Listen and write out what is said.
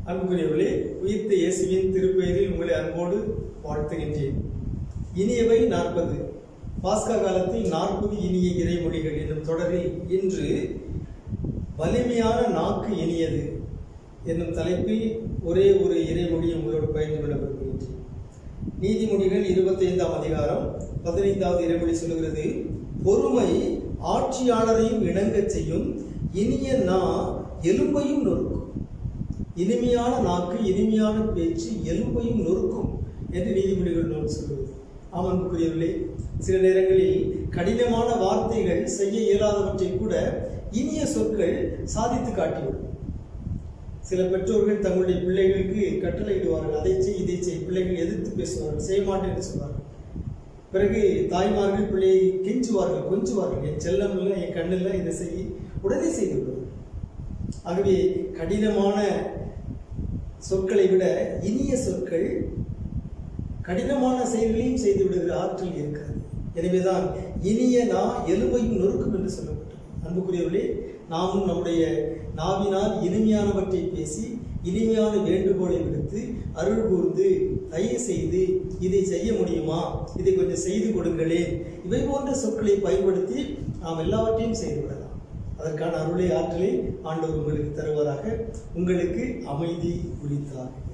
அன்புக்குரியவர்களே உயிர்த்த இயேசுவின் திருப்பெயரில் உங்களை அன்போடு வாழ்த்துகின்றேன் இனியவை நாற்பது பாஸ்கா காலத்தில் நாற்பது இனிய இறைமொழிகள் என்னும் தொடரில் இன்று வலிமையான நாக்கு இனியது என்னும் தலைப்பில் ஒரே ஒரு இறைமொழியை உங்களோடு பகிர்ந்து கொள்ள விரும்புகின்றேன் நீதிமொழிகள் இருபத்தைந்தாம் அதிகாரம் பதினைந்தாவது இறைமொழி சொல்லுகிறது பொறுமை ஆட்சியாளரையும் இணங்கச் செய்யும் இனிய நா எலும்பையும் நொறுக்கும் இனிமையான நாக்கு இனிமையான பேச்சு எலும்பையும் நொறுக்கும் என்று நீதிமொழிகள் நூல் சொல்லுவது ஆமன்புக்குரியவர்களே சில நேரங்களில் கடினமான வார்த்தைகள் செய்ய இயலாதவற்றை கூட இனிய சொற்கள் சாதித்து காட்டிவிடும் சில பெற்றோர்கள் தங்களுடைய பிள்ளைகளுக்கு கட்டளையிடுவார்கள் அதை செய் இதை செய் பிள்ளைகள் எதிர்த்து பேசுவார்கள் செய்ய மாட்டேன் என்று சொல்வார்கள் பிறகு தாய்மார்கள் பிள்ளையை கெஞ்சுவார்கள் கொஞ்சுவார்கள் என் செல்லம் இல்லை என் கண்ணில் இதை செய் உடனே செய்து விடுவார்கள் ஆகவே கடினமான சொற்களை விட இனிய சொற்கள் கடினமான செயல்களையும் செய்து விடுகிற ஆற்றல் இருக்கிறது எனவேதான் இனிய நா எலும்பையும் நொறுக்கும் என்று சொல்லப்பட்டது அன்புக்குரியவர்களே நாமும் நம்முடைய நாவினால் இனிமையானவற்றை பேசி இனிமையான வேண்டுகோளை விடுத்து அருள் கூர்ந்து தயவு செய்து இதை செய்ய முடியுமா இதை கொஞ்சம் செய்து கொடுங்களேன் இவை போன்ற சொற்களை பயன்படுத்தி நாம் எல்லாவற்றையும் செய்து விடலாம் அதற்கான அருளை ஆற்றலை ஆண்டவர் உங்களுக்கு தருவதாக உங்களுக்கு அமைதி குறித்தார்